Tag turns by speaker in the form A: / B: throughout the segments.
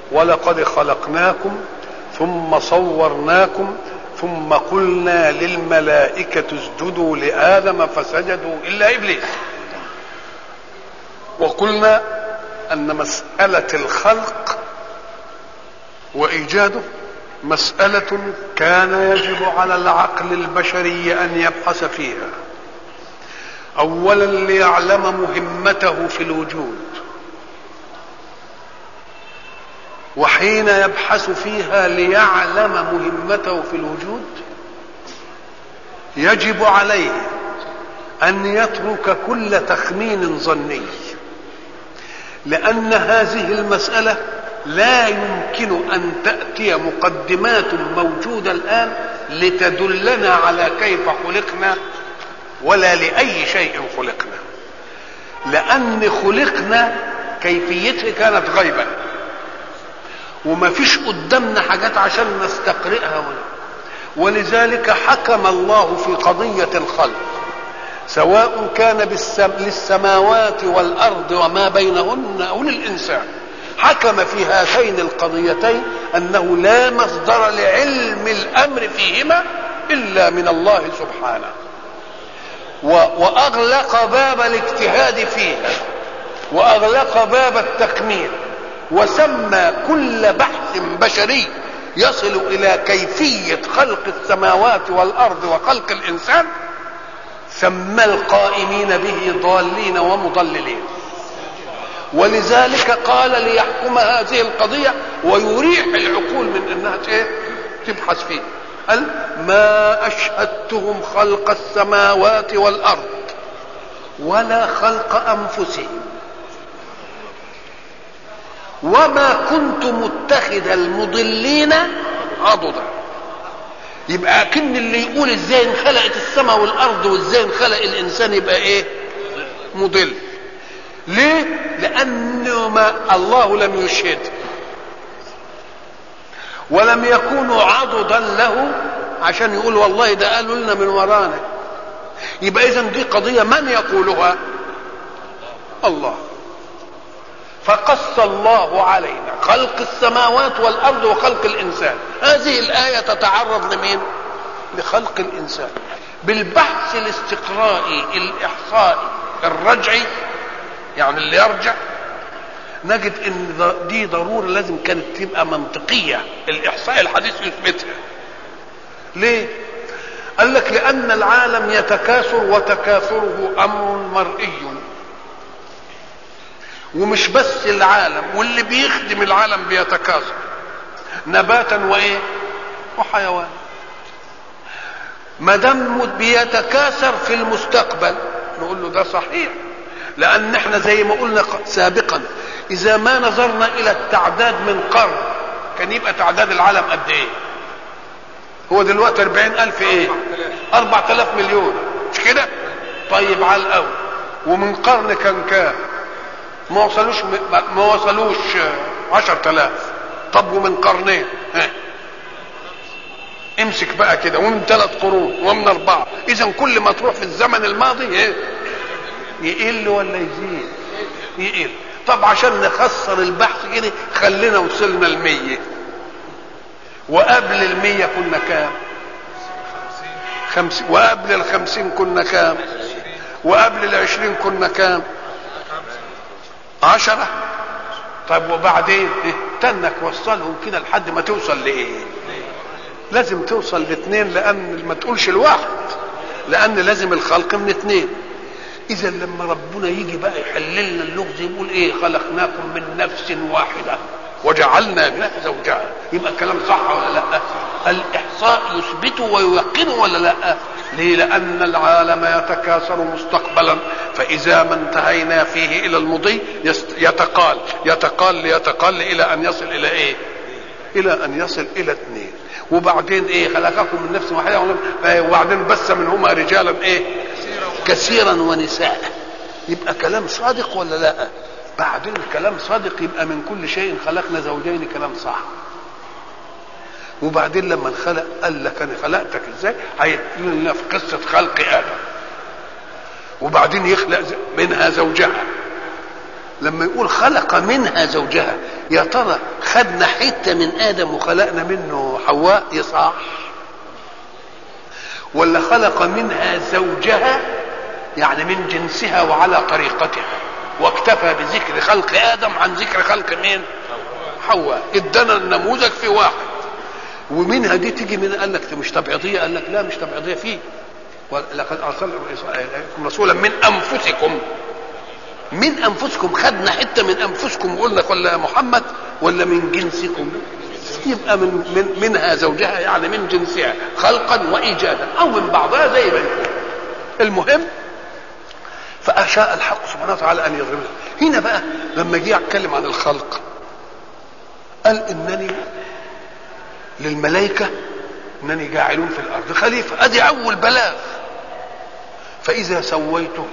A: ولقد خلقناكم ثم صورناكم ثم قلنا للملائكة اسجدوا لآدم فسجدوا إلا إبليس وقلنا أن مسألة الخلق وإيجاده مسألة كان يجب على العقل البشري أن يبحث فيها أولا ليعلم مهمته في الوجود وحين يبحث فيها ليعلم مهمته في الوجود يجب عليه ان يترك كل تخمين ظني لان هذه المساله لا يمكن ان تاتي مقدمات موجوده الان لتدلنا على كيف خلقنا ولا لاي شيء خلقنا لان خلقنا كيفيته كانت غيبه وما فيش قدامنا حاجات عشان نستقرئها ولا ولذلك حكم الله في قضية الخلق سواء كان بالسم... للسماوات والأرض وما بينهن أو للإنسان حكم في هاتين القضيتين أنه لا مصدر لعلم الأمر فيهما إلا من الله سبحانه و... وأغلق باب الاجتهاد فيها وأغلق باب التقنين وسمى كل بحث بشري يصل الى كيفيه خلق السماوات والارض وخلق الانسان سمى القائمين به ضالين ومضللين ولذلك قال ليحكم هذه القضيه ويريح العقول من انها ايه تبحث فيه قال ما اشهدتهم خلق السماوات والارض ولا خلق انفسهم وما كنت متخذ المضلين عضدا يبقى اكن اللي يقول ازاي انخلقت السماء والارض وازاي انخلق الانسان يبقى ايه مضل ليه لانه ما الله لم يشهد ولم يكونوا عضدا له عشان يقول والله ده قالوا لنا من ورانا يبقى اذا دي قضيه من يقولها الله فقص الله علينا خلق السماوات والارض وخلق الانسان هذه الايه تتعرض لمين لخلق الانسان بالبحث الاستقرائي الاحصائي الرجعي يعني اللي يرجع نجد ان دي ضروره لازم كانت تبقى منطقيه الاحصاء الحديث يثبتها ليه قال لك لان العالم يتكاثر وتكاثره امر مرئي ومش بس العالم واللي بيخدم العالم بيتكاثر نباتا وايه وحيوان ما دام بيتكاثر في المستقبل نقول له ده صحيح لان احنا زي ما قلنا سابقا اذا ما نظرنا الى التعداد من قرن كان يبقى تعداد العالم قد ايه هو دلوقتي أربعين ألف ايه أربعة آلاف مليون مش كده طيب على الأول ومن قرن كان كام ما وصلوش ما وصلوش عشرة آلاف طب ومن قرنين ها امسك بقى كده ومن ثلاث قرون ومن أربعة إذا كل ما تروح في الزمن الماضي ايه يقل ولا يزيد يقل طب عشان نخسر البحث كده خلينا وصلنا المية وقبل المية كنا كام خمسين وقبل الخمسين كنا كام وقبل العشرين كنا كام عشرة طيب وبعدين تنك وصلهم كده لحد ما توصل لايه لازم توصل لاثنين لان ما تقولش الواحد لان لازم الخلق من اثنين اذا لما ربنا يجي بقى يحل لنا اللغز يقول ايه خلقناكم من نفس واحده وجعلنا منها زوجها يبقى الكلام صح ولا لا الاحصاء يثبته ويوقنه ولا لا ليه لان العالم يتكاثر مستقبلا فاذا ما انتهينا فيه الى المضي يتقال يتقال ليتقال الى ان يصل الى ايه الى ان يصل الى اثنين وبعدين ايه خلقكم من نفس واحده وبعدين بث منهما رجالا ايه كثيرا ونساء يبقى كلام صادق ولا لا بعدين الكلام صادق يبقى من كل شيء خلقنا زوجين كلام صح وبعدين لما انخلق قال لك انا خلقتك ازاي هيتكلم لنا في قصه خلق ادم وبعدين يخلق منها زوجها لما يقول خلق منها زوجها يا ترى خدنا حته من ادم وخلقنا منه حواء يصح ولا خلق منها زوجها يعني من جنسها وعلى طريقتها واكتفى بذكر خلق ادم عن ذكر خلق مين حواء ادانا النموذج في واحد ومنها دي تيجي من قال لك مش تبعيضيه قال لك لا مش تبعيضيه فيه ولقد ارسلنا رسولا من انفسكم من انفسكم خدنا حته من انفسكم وقلنا ولا محمد ولا من جنسكم يبقى من, من منها زوجها يعني من جنسها خلقا وايجادا او من بعضها زي ما المهم فاشاء الحق سبحانه وتعالى ان يضربها هنا بقى لما جه اتكلم عن الخلق قال انني للملائكه انني جاعلون في الارض خليفه ادي اول بلاغ فاذا سويته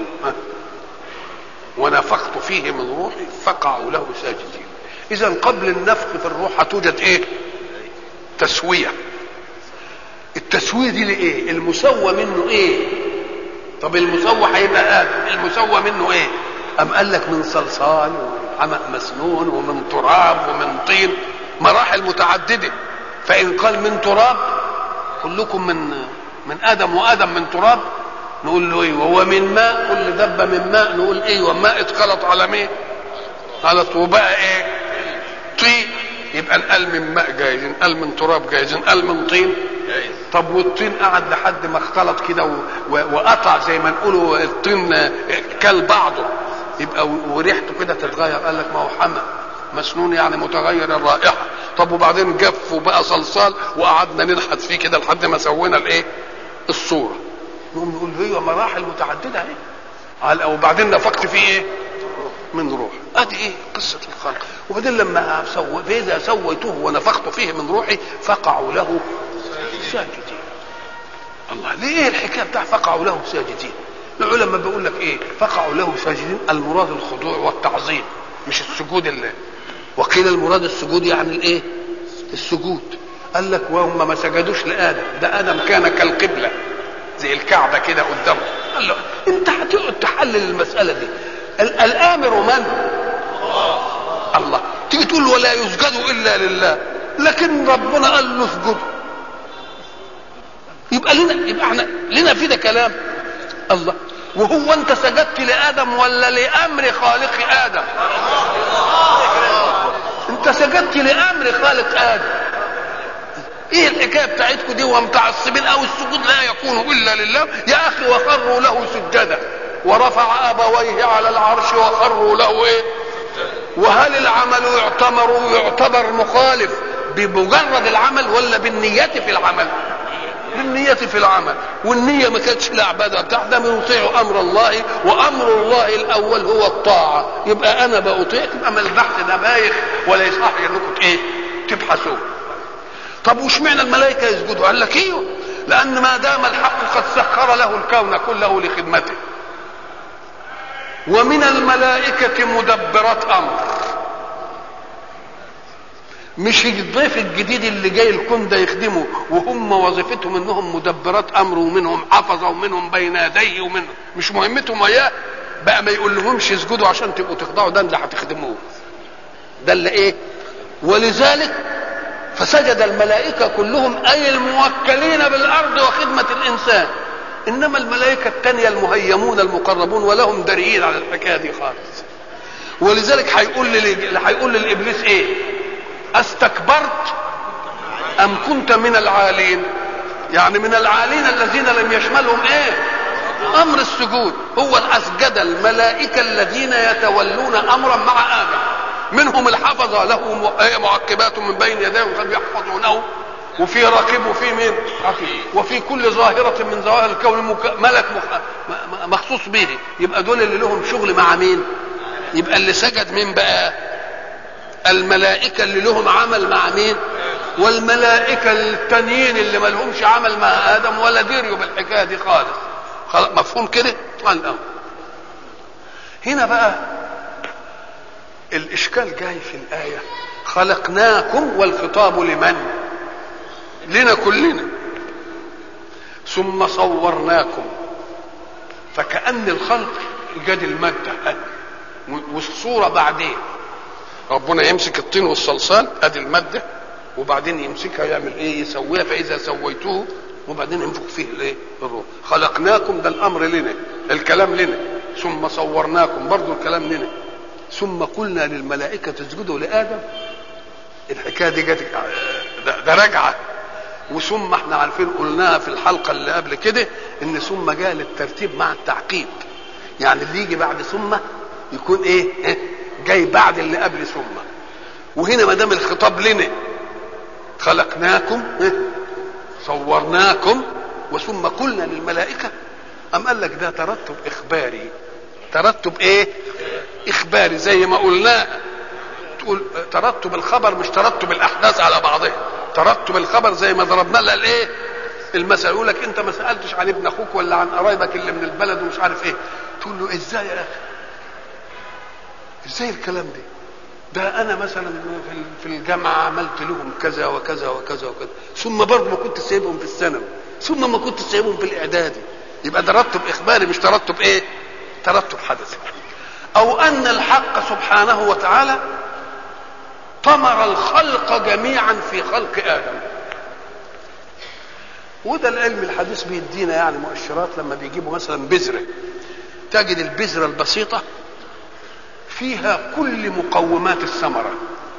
A: ونفخت فيه من روحي فقعوا له ساجدين اذا قبل النفخ في الروح هتوجد ايه تسويه التسويه دي لايه المسوى منه ايه طب المسوى هيبقى ادم المسوى منه ايه ام قال لك من صلصال وحمأ مسنون ومن تراب ومن طين مراحل متعدده فان قال من تراب كلكم من من ادم وادم من تراب نقول له ايه وهو من ماء كل دبه من ماء نقول ايه وماء اتخلط على مين على وبقى ايه طين يبقى نقل من ماء جايز نقل من تراب جايز نقل من طين طب والطين قعد لحد ما اختلط كده وقطع زي ما نقولوا الطين كل بعضه يبقى وريحته كده تتغير قال لك ما هو حمى مسنون يعني متغير الرائحه طب وبعدين جف وبقى صلصال وقعدنا ننحت فيه كده لحد ما سوينا الايه الصوره نقوم نقول هي مراحل متعدده اهي على وبعدين نفخت فيه ايه من روح ادي ايه قصه الخلق وبعدين لما سو... فاذا سويته ونفخت فيه من روحي فقعوا له ساجدين الله ليه الحكايه بتاع فقعوا له ساجدين العلماء بيقول لك ايه فقعوا له ساجدين المراد الخضوع والتعظيم مش السجود اللي وقيل المراد السجود يعني الايه السجود قال لك وهم ما سجدوش لادم ده ادم كان كالقبله زي الكعبه كده قدامه قال له انت هتقعد تحلل المساله دي الامر من الله تيجي تقول ولا يسجد الا لله لكن ربنا قال له اسجد يبقى لنا يبقى احنا لنا في ده كلام الله وهو انت سجدت لادم ولا لامر خالق ادم انت سجدت لامر خالق ادم ايه الحكايه بتاعتكم دي ومتعصبين او السجود لا يكون الا لله يا اخي وخروا له سجدا ورفع ابويه على العرش وخروا له ايه وهل العمل يعتبر يعتبر مخالف بمجرد العمل ولا بالنية في العمل بالنية في العمل والنية ما كانتش العبادة بتاع ده بيطيع أمر الله وأمر الله الأول هو الطاعة يبقى أنا بأطيع يبقى ما البحث ده بايخ ولا يصح إنكم إيه تبحثوه طب وش معنى الملائكة يسجدوا قال لك ايوه لأن ما دام الحق قد سخر له الكون كله لخدمته ومن الملائكة مدبرات أمر مش الضيف الجديد اللي جاي الكون ده يخدمه وهم وظيفتهم انهم مدبرات امر ومنهم حفظه ومنهم بين يديه ومنهم مش مهمتهم اياه بقى ما يقول لهمش اسجدوا عشان تبقوا تخضعوا ده اللي هتخدموه ده اللي ايه ولذلك فسجد الملائكة كلهم أي الموكلين بالأرض وخدمة الإنسان إنما الملائكة التانية المهيمون المقربون ولهم دريين على الحكاية دي خالص ولذلك هيقول لل... هيقول للإبليس إيه أستكبرت أم كنت من العالين يعني من العالين الذين لم يشملهم إيه أمر السجود هو أسجد الملائكة الذين يتولون أمرا مع آدم منهم الحفظة له معقبات من بين يديه وقد يحفظونه وفي راقب وفي مين وفي كل ظاهرة من ظواهر الكون ملك مخصوص به يبقى دول اللي لهم شغل مع مين يبقى اللي سجد مين بقى الملائكة اللي لهم عمل مع مين والملائكة التانيين اللي ما لهمش عمل مع آدم ولا ديريوا بالحكاية دي خالص خلاص مفهوم كده الأمر هنا بقى الاشكال جاي في الايه خلقناكم والخطاب لمن لنا كلنا ثم صورناكم فكأن الخلق ايجاد المادة والصوره بعدين ربنا يمسك الطين والصلصال ادي الماده وبعدين يمسكها يعمل ايه يسويها فاذا سويته وبعدين ينفخ فيه الايه الروح خلقناكم ده الامر لنا الكلام لنا ثم صورناكم برضو الكلام لنا ثم قلنا للملائكه اسجدوا لادم الحكايه دي جت ده, ده رجعه وثم احنا عارفين قلناها في الحلقه اللي قبل كده ان ثم جاء للترتيب مع التعقيب يعني اللي يجي بعد ثم يكون ايه جاي بعد اللي قبل ثم وهنا ما دام الخطاب لنا خلقناكم صورناكم وثم قلنا للملائكه ام قال لك ده ترتب اخباري ترتب ايه اخباري زي ما قلنا تقول ترتب الخبر مش ترتب الاحداث على بعضها ترتب الخبر زي ما ضربنا لها الايه المثل يقول لك انت ما سالتش عن ابن اخوك ولا عن قرايبك اللي من البلد ومش عارف ايه تقول له ازاي يا اخي ازاي الكلام ده ده انا مثلا في الجامعه عملت لهم كذا وكذا وكذا وكذا ثم برضه ما كنت سايبهم في الثانوي ثم ما كنت سايبهم في الاعدادي يبقى ده ترتب اخباري مش ترتب ايه ترتب حدثي او ان الحق سبحانه وتعالى طمر الخلق جميعا في خلق ادم وده العلم الحديث بيدينا يعني مؤشرات لما بيجيبوا مثلا بذره تجد البذره البسيطه فيها كل مقومات الثمره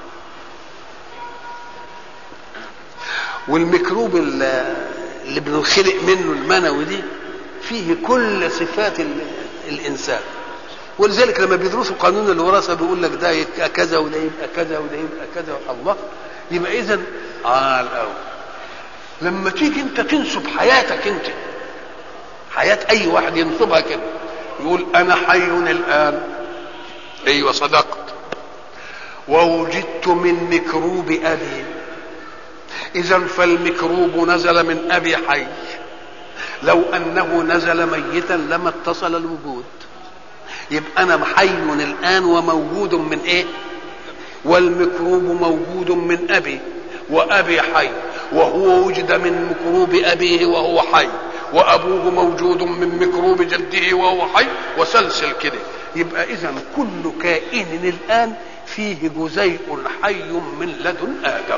A: والميكروب اللي بنخلق منه المنوي دي فيه كل صفات الانسان ولذلك لما بيدرسوا قانون الوراثه بيقول لك ده يبقى كذا وده يبقى كذا وده يبقى كذا الله يبقى اذا اه الاول لما تيجي انت تنسب حياتك انت حياه اي واحد ينسبها كده يقول انا حي الان ايوه صدقت ووجدت من ميكروب ابي اذا فالميكروب نزل من ابي حي لو انه نزل ميتا لما اتصل الوجود يبقى انا حي الان وموجود من ايه والميكروب موجود من ابي وابي حي وهو وجد من ميكروب ابيه وهو حي وابوه موجود من ميكروب جده وهو حي وسلسل كده يبقى اذا كل كائن الان فيه جزيء حي من لدن ادم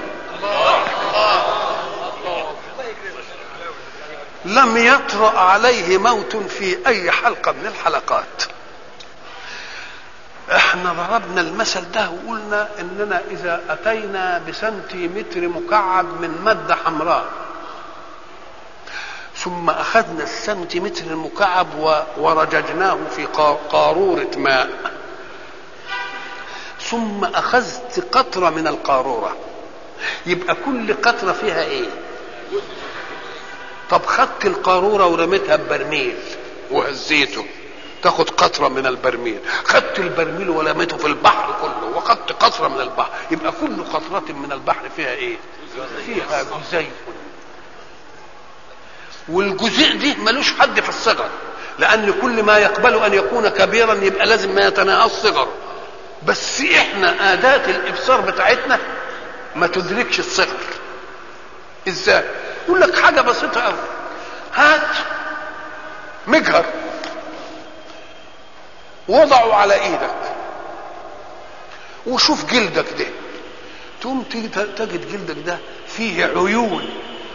A: لم يطرا عليه موت في اي حلقه من الحلقات احنا ضربنا المثل ده وقلنا اننا اذا اتينا بسنتيمتر مكعب من ماده حمراء ثم اخذنا السنتيمتر المكعب ورججناه في قاروره ماء ثم اخذت قطره من القاروره يبقى كل قطره فيها ايه طب خدت القاروره ورميتها ببرميل وهزيته تاخد قطرة من البرميل خدت البرميل ولميته في البحر كله وخدت قطرة من البحر يبقى كل قطرة من البحر فيها ايه فيها جزيء والجزيء دي ملوش حد في الصغر لان كل ما يقبل ان يكون كبيرا يبقى لازم ما يتناهى الصغر بس احنا اداة الابصار بتاعتنا ما تدركش الصغر ازاي يقول لك حاجة بسيطة قوي هات مجهر وضعوا على ايدك وشوف جلدك ده تقوم تجد جلدك ده فيه عيون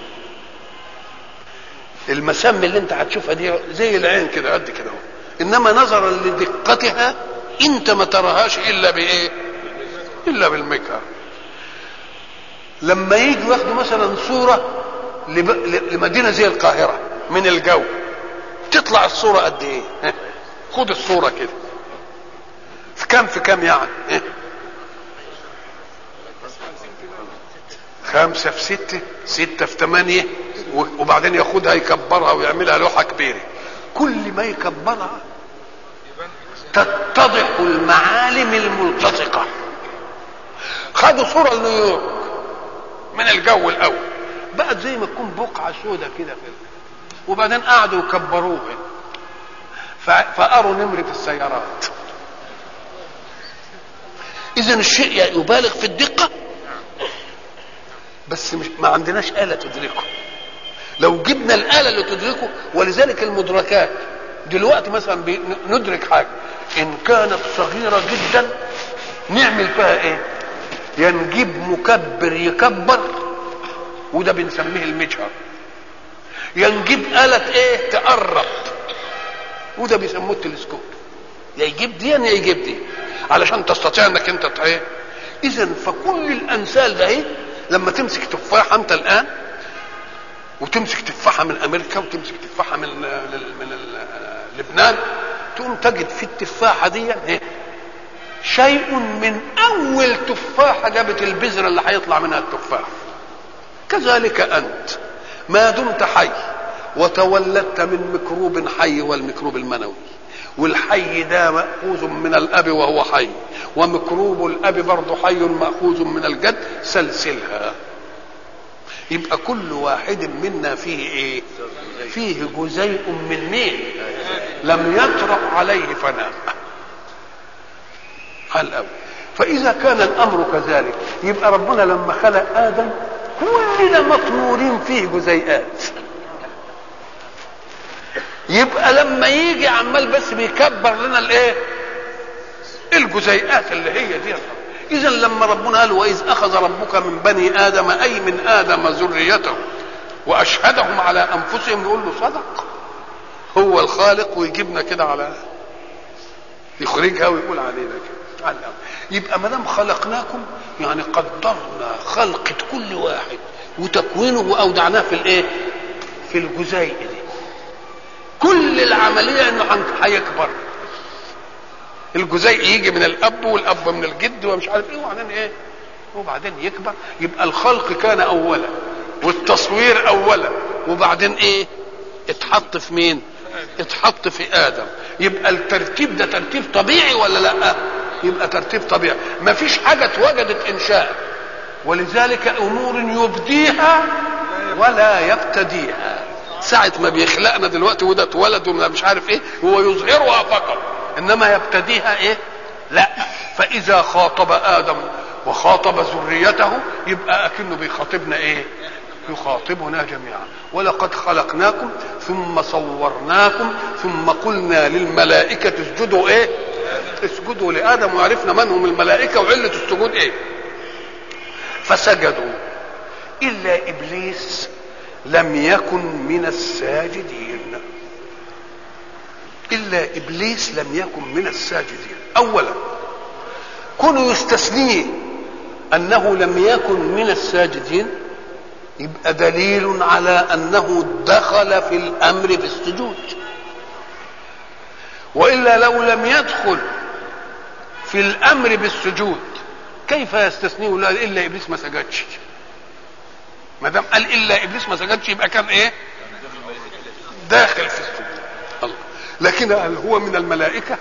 A: المسام اللي انت هتشوفها دي زي العين كده قد كده انما نظرا لدقتها انت ما تراهاش الا بايه الا بالمجهر لما يجوا ياخدوا مثلا صوره لمدينه زي القاهره من الجو تطلع الصوره قد ايه خد الصورة كده في كام في كام يعني إيه؟ خمسة في ستة ستة في ثمانية وبعدين ياخدها يكبرها ويعملها لوحة كبيرة كل ما يكبرها تتضح المعالم الملتصقة خدوا صورة لنيويورك من الجو الأول بقت زي ما تكون بقعة سودة كده وبعدين قعدوا يكبروها فأروا نمرة السيارات إذا الشيء يبالغ في الدقة بس مش ما عندناش آلة تدركه لو جبنا الآلة اللي تدركه ولذلك المدركات دلوقتي مثلا ندرك حاجة ان كانت صغيره جدا نعمل فيها ايه يا نجيب مكبر يكبر وده بنسميه المجهر يا نجيب آلة ايه تقرب وده بيسموه التلسكوب يا يجيب دي يا يجيب دي علشان تستطيع انك انت ايه اذا فكل الامثال ده ايه لما تمسك تفاحه انت الان وتمسك تفاحه من امريكا وتمسك تفاحه من من لبنان تقوم تجد في التفاحه دي ايه شيء من اول تفاحه جابت البذره اللي هيطلع منها التفاح كذلك انت ما دمت حي وتولدت من ميكروب حي والميكروب المنوي والحي ده مأخوذ من الأب وهو حي وميكروب الأب برضه حي مأخوذ من الجد سلسلها يبقى كل واحد منا فيه ايه فيه جزيء من مين لم يطرأ عليه فناء على الأول فإذا كان الأمر كذلك يبقى ربنا لما خلق آدم كلنا مطمورين فيه جزيئات يبقى لما يجي عمال بس بيكبر لنا الايه الجزيئات اللي هي دي اذا لما ربنا قال واذ اخذ ربك من بني ادم اي من ادم ذريته واشهدهم على انفسهم يقول له صدق هو الخالق ويجيبنا كده على يخرجها ويقول علينا كده على الأول. يبقى ما دام خلقناكم يعني قدرنا خلقة كل واحد وتكوينه واودعناه في الايه؟ في الجزيء دي. كل العملية انه هيكبر. الجزيء يجي من الاب والاب من الجد ومش عارف ايه وبعدين ايه؟ وبعدين يكبر يبقى الخلق كان اولا والتصوير اولا وبعدين ايه؟ اتحط في مين؟ اتحط في ادم يبقى الترتيب ده ترتيب طبيعي ولا لا؟ يبقى ترتيب طبيعي ما فيش حاجة اتوجدت إنشاء ولذلك أمور يبديها ولا يبتديها ساعة ما بيخلقنا دلوقتي وده اتولد ولا مش عارف ايه هو يظهرها فقط انما يبتديها ايه لا فاذا خاطب ادم وخاطب ذريته يبقى اكنه بيخاطبنا ايه يخاطبنا جميعا ولقد خلقناكم ثم صورناكم ثم قلنا للملائكة اسجدوا ايه اسجدوا لآدم وعرفنا من هم الملائكة وعلة السجود ايه فسجدوا إلا إبليس لم يكن من الساجدين إلا إبليس لم يكن من الساجدين أولا كونوا يستثنيه أنه لم يكن من الساجدين يبقى دليل على أنه دخل في الأمر بالسجود والا لو لم يدخل في الامر بالسجود كيف يستثنيه لا الا ابليس ما سجدش ما دام قال الا ابليس ما سجدش يبقى كان ايه داخل في السجود الله لكن هل هو من الملائكه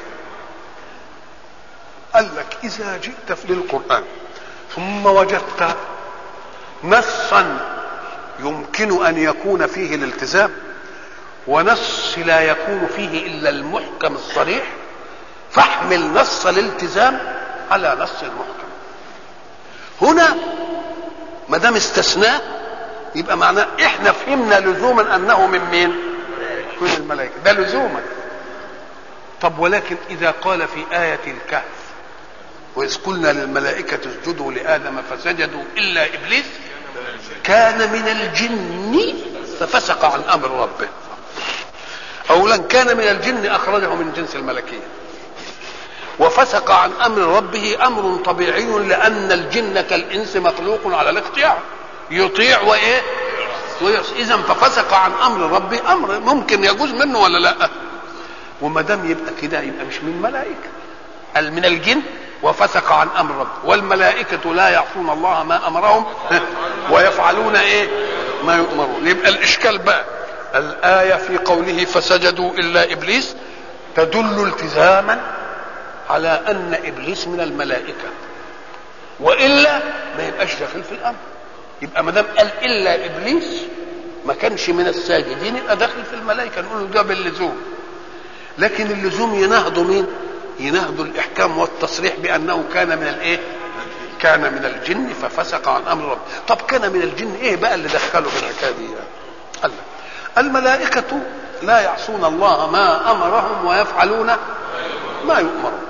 A: قال لك اذا جئت في القران ثم وجدت نصا يمكن ان يكون فيه الالتزام ونص لا يكون فيه الا المحكم الصريح فاحمل نص الالتزام على نص المحكم هنا ما دام استثناه يبقى معناه احنا فهمنا لزوما انه من مين من الملائكه ده لزوما طب ولكن اذا قال في ايه الكهف واذ قلنا للملائكه اسجدوا لادم فسجدوا الا ابليس كان من الجن ففسق عن امر ربه اولا كان من الجن اخرجه من جنس الملكيه وفسق عن امر ربه امر طبيعي لان الجن كالانس مخلوق على الاختيار يطيع وايه اذا ففسق عن امر ربه امر ممكن يجوز منه ولا لا وما دام يبقى كده يبقى مش من ملائكه قال من الجن وفسق عن امر ربه والملائكه لا يعصون الله ما امرهم ويفعلون ايه ما يؤمرون يبقى الاشكال بقى الآية في قوله فسجدوا إلا إبليس تدل التزاما على أن إبليس من الملائكة وإلا ما يبقاش داخل في الأمر يبقى ما دام قال إلا إبليس ما كانش من الساجدين يبقى داخل في الملائكة نقول له ده باللزوم لكن اللزوم ينهض مين؟ ينهض الإحكام والتصريح بأنه كان من الإيه؟ كان من الجن ففسق عن أمر رب طب كان من الجن إيه بقى اللي دخله في الحكاية دي؟ قال الملائكة لا يعصون الله ما أمرهم ويفعلون ما يؤمرون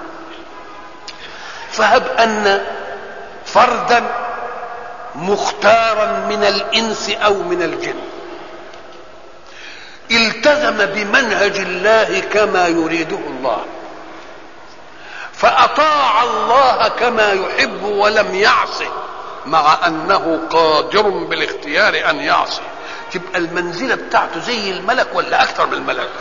A: فهب ان فردا مختارا من الانس او من الجن التزم بمنهج الله كما يريده الله فاطاع الله كما يحب ولم يعصه مع انه قادر بالاختيار ان يعصي تبقى المنزله بتاعته زي الملك ولا اكثر من الملك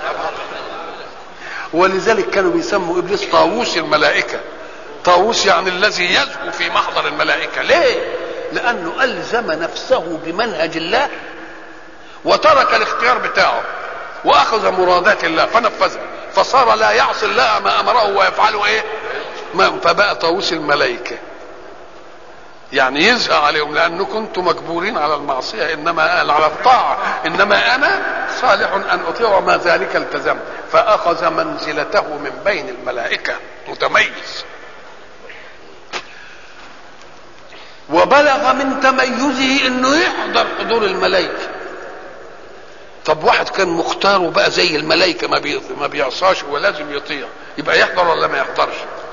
A: ولذلك كانوا بيسموا ابليس طاووس الملائكه طاووس يعني الذي يزهو في محضر الملائكه ليه لانه الزم نفسه بمنهج الله وترك الاختيار بتاعه واخذ مرادات الله فنفذها فصار لا يعصي الله ما امره ويفعله ايه ما فبقى طاووس الملائكه يعني يزهى عليهم لأنكم كنتم مجبورين على المعصية إنما على الطاعة إنما أنا صالح أن أطيع وما ذلك التزمت فأخذ منزلته من بين الملائكة متميز وبلغ من تميزه انه يحضر حضور الملائكه طب واحد كان مختار وبقى زي الملائكه ما بي... ما بيعصاش ولازم يطيع يبقى يحضر ولا ما يحضرش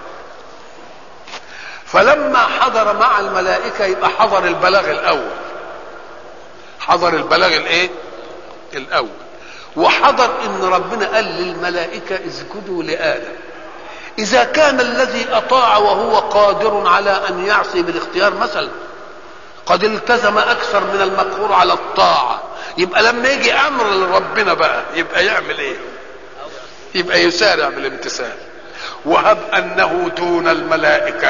A: فلما حضر مع الملائكة يبقى حضر البلاغ الأول حضر البلاغ الإيه؟ الأول وحضر إن ربنا قال للملائكة اسجدوا لآدم إذا كان الذي أطاع وهو قادر على أن يعصي بالاختيار مثلا قد التزم أكثر من المقهور على الطاعة يبقى لما يجي أمر لربنا بقى يبقى يعمل إيه؟ يبقى يسارع بالامتثال وهب انه دون الملائكه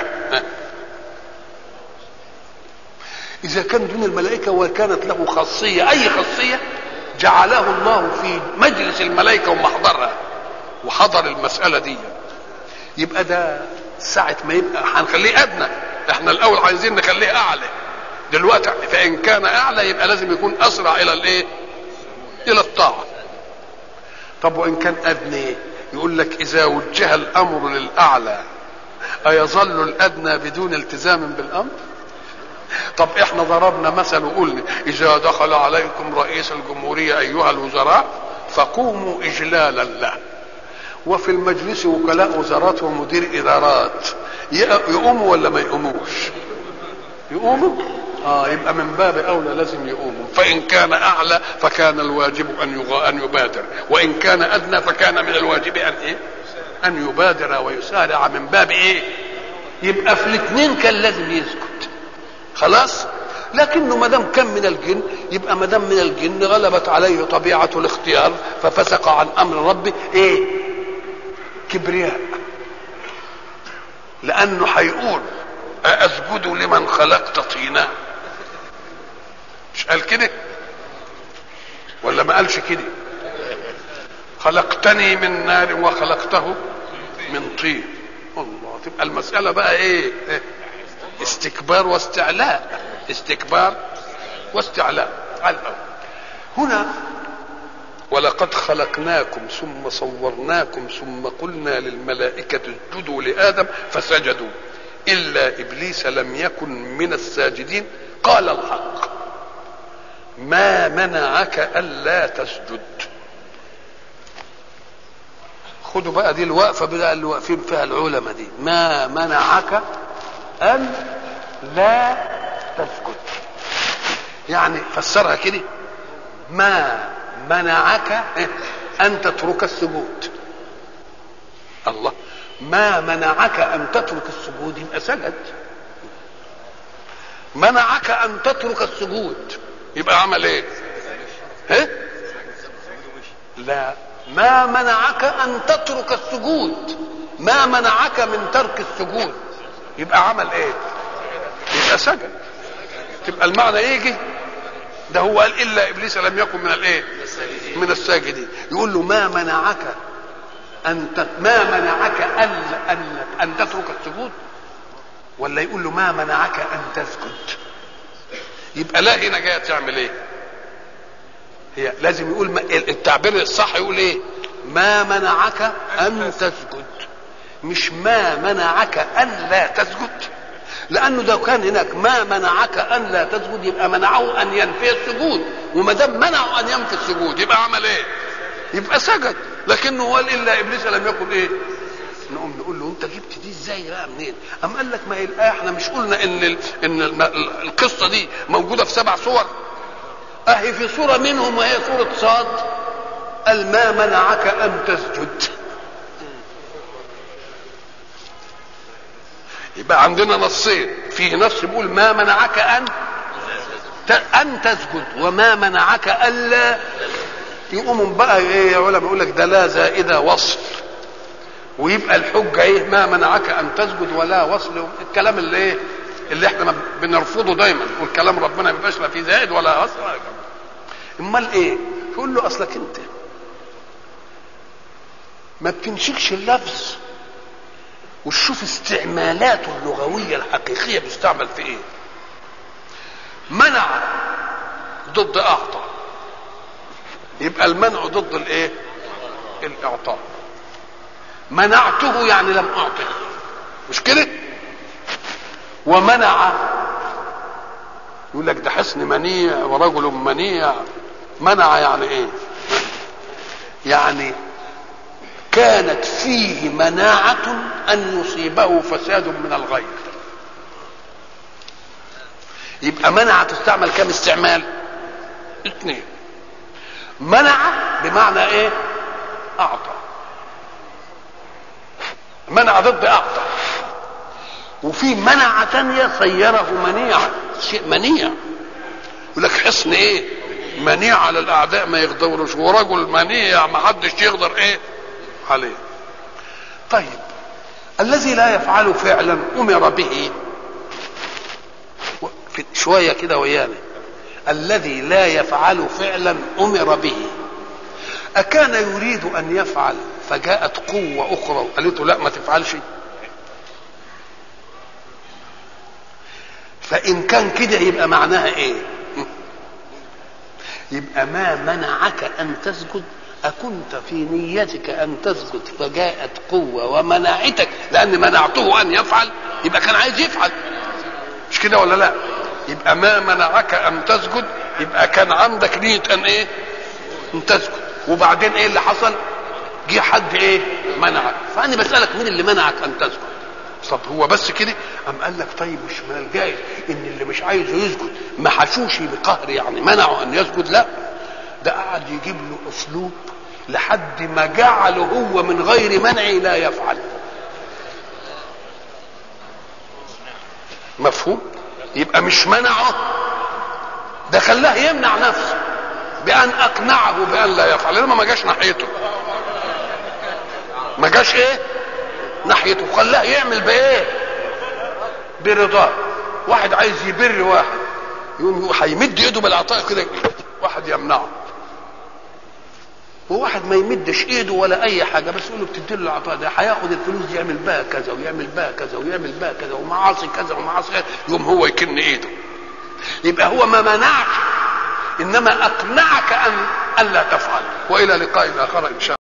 A: اذا كان دون الملائكه وكانت له خاصيه اي خاصيه جعله الله في مجلس الملائكه ومحضرها وحضر المساله دي يبقى ده ساعة ما يبقى هنخليه أدنى احنا الأول عايزين نخليه أعلى دلوقتي فإن كان أعلى يبقى لازم يكون أسرع إلى الإيه؟ إلى الطاعة طب وإن كان أدنى يقول لك إذا وجه الأمر للأعلى أيظل الأدنى بدون التزام بالأمر طب احنا ضربنا مثل وقلنا إذا دخل عليكم رئيس الجمهورية أيها الوزراء فقوموا إجلالا له وفي المجلس وكلاء وزارات ومدير إدارات يقوموا ولا ما يقوموش يقوموا اه يبقى من باب اولى لازم يقوموا فان كان اعلى فكان الواجب ان يغ... ان يبادر وان كان ادنى فكان من الواجب ان ايه ان يبادر ويسارع من باب ايه يبقى في الاثنين كان لازم يسكت خلاص لكنه ما دام كان من الجن يبقى ما دام من الجن غلبت عليه طبيعه الاختيار ففسق عن امر ربه ايه كبرياء لانه هيقول أسجد لمن خلقت طينا مش قال كده ولا ما قالش كده خلقتني من نار وخلقته من طين الله تبقى المسألة بقى ايه استكبار واستعلاء استكبار واستعلاء على الأول هنا ولقد خلقناكم ثم صورناكم ثم قلنا للملائكة اسجدوا لآدم فسجدوا إلا إبليس لم يكن من الساجدين قال الحق ما منعك ألا تسجد خدوا بقى دي الوقفة بقى اللي واقفين فيها العلماء دي ما منعك أن لا تسجد يعني فسرها كده ما منعك أن تترك السجود الله ما منعك ان تترك السجود يبقى سجد منعك ان تترك السجود يبقى عمل ايه ها لا ما منعك ان تترك السجود ما منعك من ترك السجود يبقى عمل ايه يبقى سجد تبقى المعنى يجي ده هو قال الا ابليس لم يكن من الايه من الساجدين يقول له ما منعك أن ما منعك أن أن أن تترك السجود ولا يقول له ما منعك أن تسجد يبقى لا هنا جاية تعمل إيه؟ هي لازم يقول ما التعبير الصح يقول إيه؟ ما منعك أن تسجد مش ما منعك أن لا تسجد لأنه لو كان هناك ما منعك أن لا تسجد يبقى منعه أن ينفي السجود وما دام منعه أن ينفي السجود يبقى عمل إيه؟ يبقى سجد لكنه قال الا ابليس لم يكن ايه نقوم نقول له انت جبت دي ازاي بقى منين؟ أم قال لك ما هي الآية احنا مش قلنا ان ال ان ال القصة دي موجودة في سبع صور أهي في صورة منهم وهي صورة صاد قال ما منعك أن تسجد يبقى عندنا نصين في نص بيقول ما منعك أن أن تسجد وما منعك ألا يقوموا بقى ايه يا علماء يقول لك ده لا زائده وصل ويبقى الحجه ايه ما منعك ان تسجد ولا وصل الكلام اللي ايه اللي احنا بنرفضه دايما والكلام ربنا ما بيبقاش لا فيه زائد ولا وصل ولا امال ايه تقول له اصلك انت ما بتمسكش اللفظ وتشوف استعمالاته اللغويه الحقيقيه بيستعمل في ايه منع ضد اعطى يبقى المنع ضد الايه الاعطاء منعته يعني لم اعطه مش كده ومنع يقول لك ده حصن منيع ورجل منيع منع يعني ايه يعني كانت فيه مناعة أن يصيبه فساد من الغير يبقى منع تستعمل كم استعمال اثنين منع بمعنى ايه اعطى منع ضد اعطى وفي منع تانية صيره منيعا شيء منيع يقول لك حصن ايه منيع على الاعداء ما يقدروش ورجل منيع ما حدش يقدر ايه عليه طيب الذي لا يفعل فعلا امر به شويه كده ويانا الذي لا يفعل فعلا امر به اكان يريد ان يفعل فجاءت قوه اخرى وقالت له لا ما تفعلش فان كان كده يبقى معناها ايه يبقى ما منعك ان تسجد أكنت في نيتك أن تسجد فجاءت قوة ومنعتك لأن منعته أن يفعل يبقى كان عايز يفعل مش كده ولا لا يبقى ما منعك أن تسجد يبقى كان عندك نية أن إيه أن تسجد وبعدين إيه اللي حصل جه حد إيه منعك فأنا بسألك مين اللي منعك أن تسجد طب هو بس كده أم قال لك طيب مش من الجائز إن اللي مش عايز يسجد ما حشوش بقهر يعني منعه أن يسجد لا ده قعد يجيب له أسلوب لحد ما جعله هو من غير منع لا يفعل مفهوم يبقى مش منعه ده خلاه يمنع نفسه بأن أقنعه بأن لا يفعل لما ما جاش ناحيته ما جاش إيه ناحيته خلاه يعمل بإيه برضاه واحد عايز يبر واحد يقوم هيمد ايده بالعطاء كده واحد يمنعه وواحد ما يمدش ايده ولا اي حاجه بس يقول له بتدي له العطاء ده هياخد الفلوس دي يعمل بها كذا ويعمل بها كذا ويعمل بها كذا ومعاصي كذا ومعاصي كذا يقوم هو يكن ايده يبقى هو ما منعك انما اقنعك ان الا تفعل والى لقاء اخر ان شاء الله